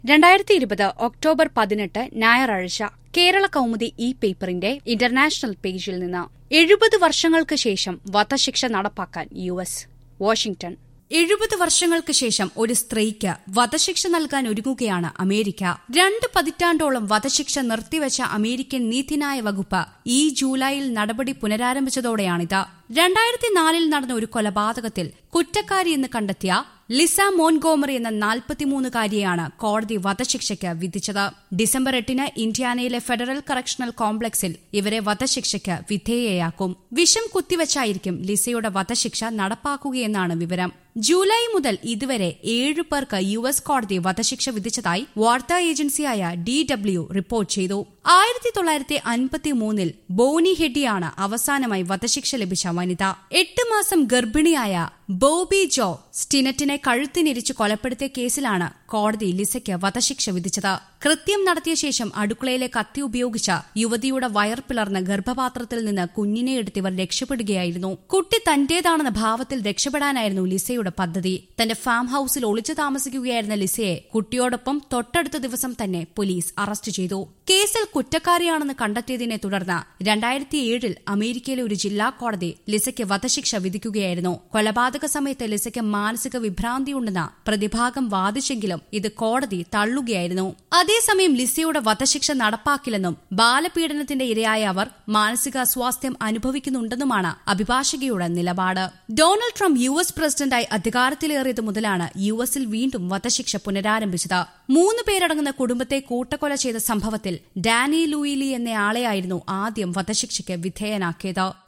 രണ്ടായിരത്തി ഇരുപത് ഒക്ടോബർ പതിനെട്ട് ഞായറാഴ്ച കേരള കൗമുദി ഇ പേപ്പറിന്റെ ഇന്റർനാഷണൽ പേജിൽ നിന്ന് എഴുപത് വർഷങ്ങൾക്ക് ശേഷം വധശിക്ഷ നടപ്പാക്കാൻ യു എസ് വാഷിംഗ്ടൺ എഴുപത് വർഷങ്ങൾക്ക് ശേഷം ഒരു സ്ത്രീക്ക് വധശിക്ഷ നൽകാൻ ഒരുങ്ങുകയാണ് അമേരിക്ക രണ്ട് പതിറ്റാണ്ടോളം വധശിക്ഷ നിർത്തിവച്ച അമേരിക്കൻ നീതിന്യായ വകുപ്പ് ഈ ജൂലൈയിൽ നടപടി പുനരാരംഭിച്ചതോടെയാണിത് രണ്ടായിരത്തി നാലിൽ നടന്ന ഒരു കൊലപാതകത്തിൽ കുറ്റക്കാരി എന്ന് കണ്ടെത്തിയ ലിസ മോൻഗോമറി എന്ന നാൽപ്പത്തിമൂന്നുകാരിയെയാണ് കോടതി വധശിക്ഷയ്ക്ക് വിധിച്ചത് ഡിസംബർ എട്ടിന് ഇന്ത്യാനയിലെ ഫെഡറൽ കറക്ഷണൽ കോംപ്ലക്സിൽ ഇവരെ വധശിക്ഷയ്ക്ക് വിധേയയാക്കും വിഷം കുത്തിവച്ചായിരിക്കും ലിസയുടെ വധശിക്ഷ നടപ്പാക്കുകയെന്നാണ് വിവരം ജൂലൈ മുതൽ ഇതുവരെ ഏഴു പേർക്ക് യു എസ് കോടതി വധശിക്ഷ വിധിച്ചതായി വാർത്താ ഏജൻസിയായ ഡി ഡബ്ല്യു റിപ്പോർട്ട് ചെയ്തു ആയിരത്തി തൊള്ളായിരത്തി അൻപത്തി മൂന്നിൽ ബോനി ഹെഡിയാണ് അവസാനമായി വധശിക്ഷ ലഭിച്ച വനിത എട്ട് മാസം ഗർഭിണിയായ ബോബി ജോ സ്റ്റിനറ്റിനെ കഴുത്തിനിരിച്ച് കൊലപ്പെടുത്തിയ കേസിലാണ് കോടതി ലിസയ്ക്ക് വധശിക്ഷ വിധിച്ചത് കൃത്യം നടത്തിയ ശേഷം അടുക്കളയിലെ കത്തി ഉപയോഗിച്ച് യുവതിയുടെ വയർ പിളർന്ന ഗർഭപാത്രത്തിൽ നിന്ന് കുഞ്ഞിനെ എടുത്തിവർ രക്ഷപ്പെടുകയായിരുന്നു കുട്ടി തന്റേതാണെന്ന ഭാവത്തിൽ രക്ഷപ്പെടാനായിരുന്നു ലിസയുടെ പദ്ധതി തന്റെ ഫാം ഹൌസിൽ ഒളിച്ചു താമസിക്കുകയായിരുന്ന ലിസയെ കുട്ടിയോടൊപ്പം തൊട്ടടുത്ത ദിവസം തന്നെ പോലീസ് അറസ്റ്റ് ചെയ്തു കേസിൽ കുറ്റക്കാരിയാണെന്ന് കണ്ടെത്തിയതിനെ തുടർന്ന് രണ്ടായിരത്തി ഏഴിൽ അമേരിക്കയിലെ ഒരു ജില്ലാ കോടതി ലിസയ്ക്ക് വധശിക്ഷ വിധിക്കുകയായിരുന്നു കൊലപാതക സമയത്ത് ലിസയ്ക്ക് മാനസിക വിഭ്രാന്തിയുണ്ടെന്ന് പ്രതിഭാഗം വാദിച്ചെങ്കിലും ഇത് കോടതി തള്ളുകയായിരുന്നു അതേസമയം ലിസയുടെ വധശിക്ഷ നടപ്പാക്കില്ലെന്നും ബാലപീഡനത്തിന്റെ ഇരയായ അവർ മാനസികാസ്വാസ്ഥ്യം അനുഭവിക്കുന്നുണ്ടെന്നുമാണ് അഭിഭാഷകയുടെ നിലപാട് ഡൊണാൾഡ് ട്രംപ് യു എസ് പ്രസിഡന്റായി അധികാരത്തിലേറിയത് മുതലാണ് യു എസിൽ വീണ്ടും വധശിക്ഷ പുനരാരംഭിച്ചത് മൂന്ന് പേരടങ്ങുന്ന കുടുംബത്തെ കൂട്ടക്കൊല ചെയ്ത സംഭവത്തിൽ ഡാനി ലൂയിലി എന്നയാളെയായിരുന്നു ആദ്യം വധശിക്ഷയ്ക്ക് വിധേയനാക്കിയത്